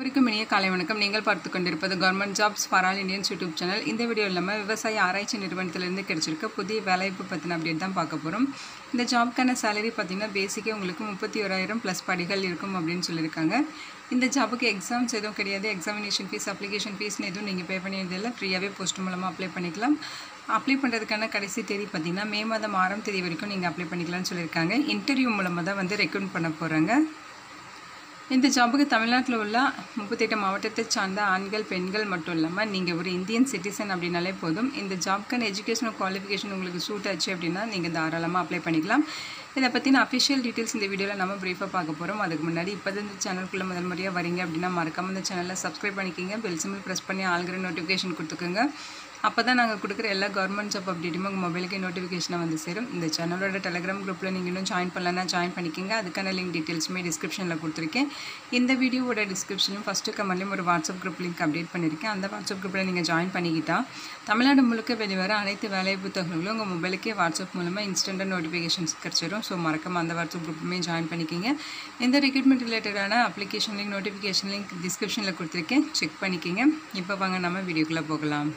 அனைவருக்கும் இனிய காலை வணக்கம் நீங்கள் பார்த்து கொண்டிருப்பது government jobs for all Indians YouTube channel இந்த வீடியோ இல்லாமல் விவசாய ஆராய்ச்சி நிறுவனத்திலிருந்து கிடைச்சிருக்க புதிய வேலைவாய்ப்பு பற்றின அப்டேட் தான் பார்க்க போகிறோம் இந்த ஜாப்க்கான சேலரி பார்த்தீங்கன்னா பேசிக்கே உங்களுக்கு முப்பத்தி ஓராயிரம் ப்ளஸ் படிகள் இருக்கும் அப்படின்னு சொல்லியிருக்காங்க இந்த ஜாபுக்கு எக்ஸாம்ஸ் எதுவும் கிடையாது எக்ஸாமினேஷன் ஃபீஸ் அப்ளிகேஷன் ஃபீஸ்னு எதுவும் நீங்கள் பே பண்ணியதில்லை ஃப்ரீயாகவே போஸ்ட் மூலமாக அப்ளை பண்ணிக்கலாம் அப்ளை பண்ணுறதுக்கான கடைசி தேதி பார்த்தீங்கன்னா மே மாதம் ஆறாம் தேதி வரைக்கும் நீங்கள் அப்ளை பண்ணிக்கலாம்னு சொல்லியிருக்காங்க இன்டர்வியூ மூலமாக தான் வந்து ரெக்ரூட் பண்ண போகிறாங்க இந்த ஜாபுக்கு தமிழ்நாட்டில் உள்ள முப்பத்தெட்டு மாவட்டத்தை சார்ந்த ஆண்கள் பெண்கள் மட்டும் இல்லாமல் நீங்கள் ஒரு இந்தியன் சிட்டிசன் அப்படின்னாலே போதும் இந்த ஜாப்க்கான எஜுகேஷனல் குவாலிஃபிகேஷன் உங்களுக்கு சூட் ஆச்சு அப்படின்னா நீங்கள் தாராளமாக அப்ளை பண்ணிக்கலாம் இதை பற்றின அஃபிஷியல் டீட்டெயில்ஸ் இந்த வீடியோவில் நம்ம ப்ரீஃபாக பார்க்க போகிறோம் அதுக்கு முன்னாடி இப்போ இந்த சேனலுக்குள்ளே முதல் முறையாக வரீங்க அப்படின்னா மறக்காம இந்த சேனலை சப்ஸ்கிரைப் பண்ணிக்கிங்க பெல் சிம்பிள் ப்ரெஸ் பண்ணி ஆளுங்கிற நோட்டிஃபிகேஷன் கொடுத்துக்கோங்க அப்போ தான் நாங்கள் கொடுக்குற எல்லா கவர்மெண்ட் ஜாப் அப்டேட்டுமே உங்கள் மொபைலுக்கு நோட்டிஃபிகேஷனாக வந்து சேரும் இந்த சேனலோட டெலிகிராம் குரூப்பில் நீங்கள் இன்னும் ஜாயின் பண்ணலன்னா ஜாயின் பண்ணிக்கோங்க அதுக்கான லிங்க் டீட்டெயில்ஸுமே டிஸ்கிரிப்ஷனில் கொடுத்துருக்கேன் இந்த வீடியோவோட டிஸ்கிரிப்ஷனும் ஃபஸ்ட்டு கமெண்ட்லேயும் ஒரு வாட்ஸ்அப் குரூப் லிங்க் அப்டேட் பண்ணியிருக்கேன் அந்த வாட்ஸ்அப் குரூப்பில் நீங்கள் ஜாயின் பண்ணிக்கிட்டா தமிழ்நாடு முழுக்க வெளிவர அனைத்து வேலைவாய்ப்பு தகவல்களும் உங்கள் மொபைலுக்கே வாட்ஸ்அப் மூலமாக இன்ஸ்டண்ட்டாக நோட்டிஃபிகேஷன்ஸ் கிடச்சிரும் ஸோ மறக்காம அந்த வாட்ஸ்அப் குரூப்புமே ஜாயின் பண்ணிக்கிங்க இந்த ரெக்ரூட்மெண்ட் ரிலேட்டடான அப்ளிகேஷன் லிங்க் நோட்டிஃபிகேஷன் லிங்க் டிஸ்கிரிப்ஷனில் கொடுத்துருக்கேன் செக் பண்ணிக்கிங்க இப்போ வாங்க நம்ம வீடியோக்குள்ளே போகலாம்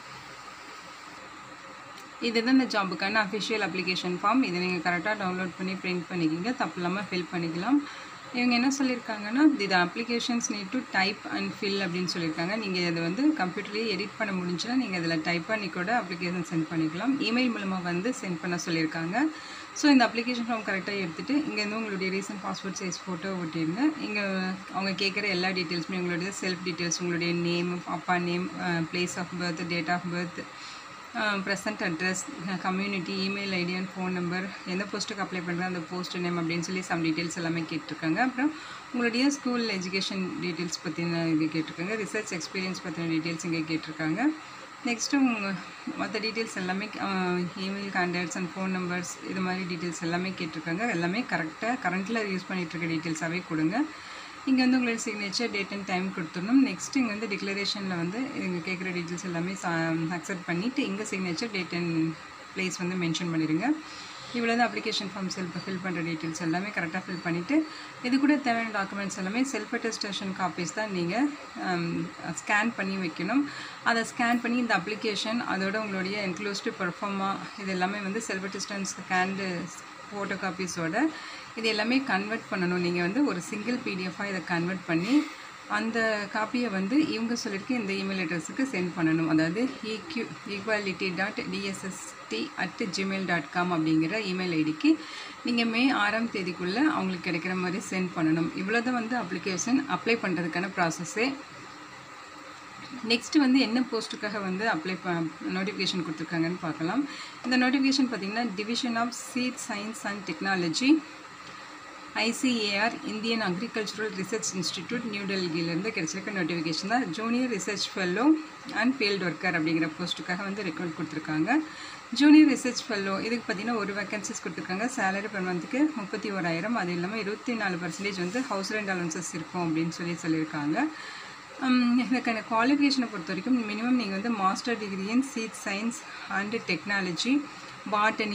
இதுதான் இந்த ஜாபுக்கான அஃபிஷியல் அப்ளிகேஷன் ஃபார்ம் இதை நீங்கள் கரெக்டாக டவுன்லோட் பண்ணி பிரிண்ட் பண்ணிக்கிங்க தப்பு இல்லாமல் ஃபில் பண்ணிக்கலாம் இவங்க என்ன சொல்லியிருக்காங்கன்னா இது applications need to type and fill அப்படின்னு சொல்லியிருக்காங்க நீங்கள் இதை வந்து கம்ப்யூட்டர்லேயே எடிட் பண்ண முடிஞ்சுன்னா நீங்கள் இதில் டைப் பண்ணி கூட அப்ளிகேஷன் சென்ட் பண்ணிக்கலாம் இமெயில் மூலமாக வந்து சென்ட் பண்ண சொல்லியிருக்காங்க ஸோ இந்த அப்ளிகேஷன் ஃபார்ம் கரெக்டாக எடுத்துகிட்டு இங்கேருந்து உங்களுடைய ரீசன்ட் பாஸ்போர்ட் சைஸ் ஃபோட்டோ ஒட்டிடுங்க இங்கே அவங்க கேட்குற எல்லா டீட்டெயில்ஸுமே உங்களுடைய செல்ஃப் டீட்டெயில்ஸ் உங்களுடைய நேம் அப்பா name place of birth date of birth present address community email ID and phone number எந்த போஸ்ட்டுக்கு அப்ளை பண்ணுறேன் அந்த போஸ்ட் நேம் அப்படின்னு சொல்லி சம் டீட்டெயில்ஸ் எல்லாமே கேட்டிருக்காங்க அப்புறம் உங்களுடைய ஸ்கூல் எஜுகேஷன் டீட்டெயில்ஸ் பற்றின இது கேட்டிருக்காங்க ரிசர்ச் எக்ஸ்பீரியன்ஸ் பற்றின டீட்டெயில்ஸ் இங்கே கேட்டிருக்காங்க நெக்ஸ்ட்டு உங்கள் மற்ற டீட்டெயில்ஸ் எல்லாமே email contacts and phone numbers இது மாதிரி டீட்டெயில்ஸ் எல்லாமே கேட்டிருக்காங்க எல்லாமே கரெக்டாக கரண்ட்டில் யூஸ் பண்ணிகிட்ருக்க டீட்டெயில்ஸாகவே கொடுங்க இங்கே வந்து உங்களோட சிக்னேச்சர் டேட் அண்ட் டைம் கொடுத்துடணும் நெக்ஸ்ட் இங்கே வந்து டிக்ளரேஷனில் வந்து இங்கே கேட்குற டீட்டெயில்ஸ் எல்லாமே அக்செப்ட் பண்ணிவிட்டு இங்கே சிக்னேச்சர் டேட் அண்ட் ப்ளேஸ் வந்து மென்ஷன் பண்ணிடுங்க இவ்வளோ தான் அப்ளிகேஷன் ஃபார்ம் செல்ஃப் ஃபில் பண்ணுற டீட்டெயில்ஸ் எல்லாமே கரெக்டாக ஃபில் பண்ணிவிட்டு இது கூட தேவையான டாக்குமெண்ட்ஸ் எல்லாமே செல்ஃப் அட்டஸ்டேஷன் காப்பீஸ் தான் நீங்கள் ஸ்கேன் பண்ணி வைக்கணும் அதை ஸ்கேன் பண்ணி இந்த அப்ளிகேஷன் அதோட உங்களுடைய என்க்ளோஸ்டு பர்ஃபார்மா இது எல்லாமே வந்து செல்ஃப் அட்டஸ்டன் ஸ்கேண்டு ஃபோட்டோ காப்பீஸோட இது எல்லாமே கன்வெர்ட் பண்ணணும் நீங்கள் வந்து ஒரு சிங்கிள் பிடிஎஃபாக இதை கன்வெர்ட் பண்ணி அந்த காப்பியை வந்து இவங்க சொல்லியிருக்க இந்த இமெயில் அட்ரஸுக்கு சென்ட் பண்ணணும் அதாவது EQ equality dot DSST at Gmail dot com அப்படிங்கிற இமெயில் ஐடிக்கு நீங்கள் மே ஆறாம் தேதிக்குள்ளே அவங்களுக்கு கிடைக்கிற மாதிரி சென்ட் பண்ணணும் இவ்வளோ தான் வந்து அப்ளிகேஷன் அப்ளை பண்ணுறதுக்கான ப்ராசஸ்ஸே நெக்ஸ்ட் வந்து என்ன போஸ்ட்டுக்காக வந்து அப்ளை ப நோட்டிஃபிகேஷன் கொடுத்துருக்காங்கன்னு பார்க்கலாம் இந்த நோட்டிஃபிகேஷன் பார்த்திங்கன்னா division of seed science and technology ICAR Indian agricultural research institute new டெல்லியிலேருந்து கிடைச்சிருக்க நோட்டிஃபிகேஷன் தான் junior research fellow and field worker அப்படிங்கிற போஸ்ட்டுக்காக வந்து ரெக்ரூட் கொடுத்துருக்காங்க ஜூனியர் ரிசர்ச் ஃபெல்லோ இதுக்கு பார்த்திங்கன்னா ஒரு வேகன்சிஸ் கொடுத்துருக்காங்க சேலரி பெர் மந்த்துக்கு முப்பத்தி ஓராயிரம் அது இல்லாமல் இருபத்தி நாலு பர்சன்டேஜ் வந்து ஹவுஸ் ரெண்ட் அலவன்சஸ் இருக்கும் அப்படின்னு சொல்லி சொல்லியிருக்காங்க இதுக்கான குவாலிஃபிகேஷனை பொறுத்த வரைக்கும் மினிமம் நீங்கள் வந்து master degree in seed science and technology botany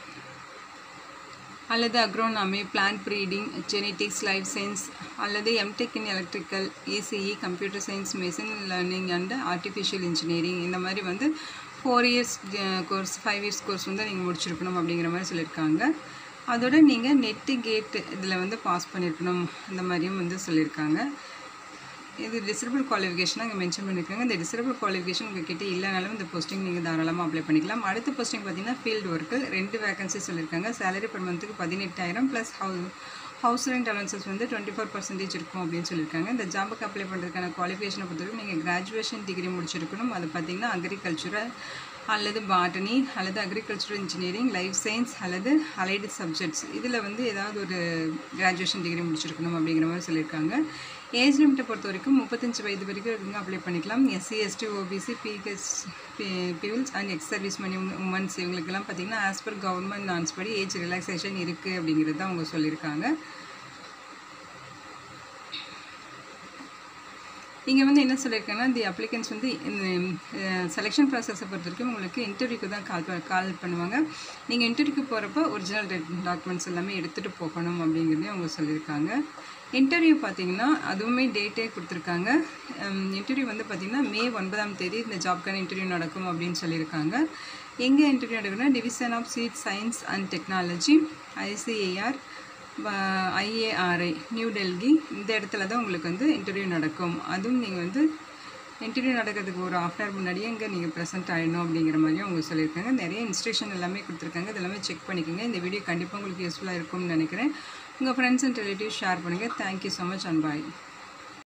அல்லது agronomy plant breeding genetics life science அல்லது MTech in electrical ECE computer science machine learning and artificial engineering இந்த மாதிரி வந்து four years course five years course வந்து நீங்கள் முடிச்சிருக்கணும் அப்படிங்கிற மாதிரி சொல்லியிருக்காங்க அதோட நீங்கள் நெட்டு கேட்டு இதில் வந்து பாஸ் பண்ணியிருக்கணும் இந்த மாதிரியும் வந்து சொல்லியிருக்காங்க இது டிசரபிள் குவாலிஃபிகேஷனாக இங்கே மென்ஷன் பண்ணியிருக்காங்க இந்த டிசரபிள் குவாலிஃபிகேஷன் உங்கள் கிட்டே இல்லைனாலும் இந்த போஸ்டிங் நீங்கள் தாராளமாக அப்ளை பண்ணிக்கலாம் அடுத்த போஸ்டிங் பார்த்தீங்கன்னா ஃபீல்டு ஒர்க்கு ரெண்டு வேகன்சி சொல்லியிருக்காங்க சேலரி பர் மந்த்துக்கு பதினெட்டாயிரம் plus house house rent allowances வந்து டுவெண்ட்டி ஃபோர் பர்சன்டேஜ் இருக்கும் அப்படின்னு சொல்லியிருக்காங்க இந்த ஜாபுக்கு அப்ளை பண்ணுறதுக்கான குவாலிஃபிகேஷனை பொறுத்தவரைக்கும் நீங்கள் கிராஜுவேஷன் டிகிரி முடிச்சிருக்கணும் அது பார்த்தீங்கன்னா அக்ரிகல்ச்சுரல் அல்லது பாட்டனி அல்லது அக்ரிகல்ச்சரல் இன்ஜினியரிங் லைஃப் சயின்ஸ் அல்லது அலைடு சப்ஜெக்ட்ஸ் இதில் வந்து ஏதாவது ஒரு கிராஜுவேஷன் டிகிரி முடிச்சிருக்கணும் அப்படிங்கிற மாதிரி சொல்லியிருக்காங்க ஏஜ் லிமிட்டை பொறுத்த வரைக்கும் முப்பத்தஞ்சு வயது வரைக்கும் இருக்கவங்க அப்ளை பண்ணிக்கலாம் SC ST OBC PH peoples and ex service men womens இவங்களுக்கெல்லாம் பார்த்தீங்கன்னா ஆஸ் பர் கவர்மெண்ட் நான்ஸ் படி ஏஜ் ரிலாக்ஸேஷன் இருக்குது அப்படிங்கிறது தான் அவங்க சொல்லியிருக்காங்க இங்கே வந்து என்ன சொல்லியிருக்காங்கன்னா தி அப்ளிகன்ஸ் வந்து இந்த செலெக்ஷன் ப்ராசஸை பொறுத்த வரைக்கும் உங்களுக்கு இன்டர்வியூக்கு தான் கால் கால் பண்ணுவாங்க நீங்கள் இன்டர்வியூக்கு போகிறப்ப ஒரிஜினல் டாக்குமெண்ட்ஸ் எல்லாமே எடுத்துகிட்டு போகணும் அப்படிங்கிறதையும் அவங்க சொல்லியிருக்காங்க இன்டர்வியூ பார்த்தீங்கன்னா அதுவுமே டேட்டே கொடுத்துருக்காங்க இன்டர்வியூ வந்து பார்த்திங்கன்னா மே ஒன்பதாம் தேதி இந்த ஜாப்க்கான இன்டர்வியூ நடக்கும் அப்படின்னு சொல்லியிருக்காங்க எங்கே இன்டர்வியூ நடக்குதுன்னா division of seed science and technology ICAR IARI new Delhi இந்த இடத்துல தான் உங்களுக்கு வந்து இன்டர்வியூ நடக்கும் அதுவும் நீங்கள் வந்து இன்டர்வியூ நடக்கிறதுக்கு ஒரு ஆஃப் அன் முன்னாடியே இங்கே நீங்கள் ப்ரெசென்ட் ஆகிடணும் அப்படிங்கிற மாதிரியும் அவங்க சொல்லியிருக்காங்க நிறைய இன்ஸ்ட்ரக்ஷன் எல்லாமே கொடுத்துருக்காங்க இதெல்லாமே செக் பண்ணிக்கோங்க இந்த வீடியோ கண்டிப்பாக உங்களுக்கு யூஸ்ஃபுல்லாக இருக்கும்னு நினைக்கிறேன் உங்கள் ஃப்ரெண்ட்ஸ் அண்ட் ரிலேட்டிவ்ஸ் ஷேர் பண்ணுங்கள் thank you so much and bye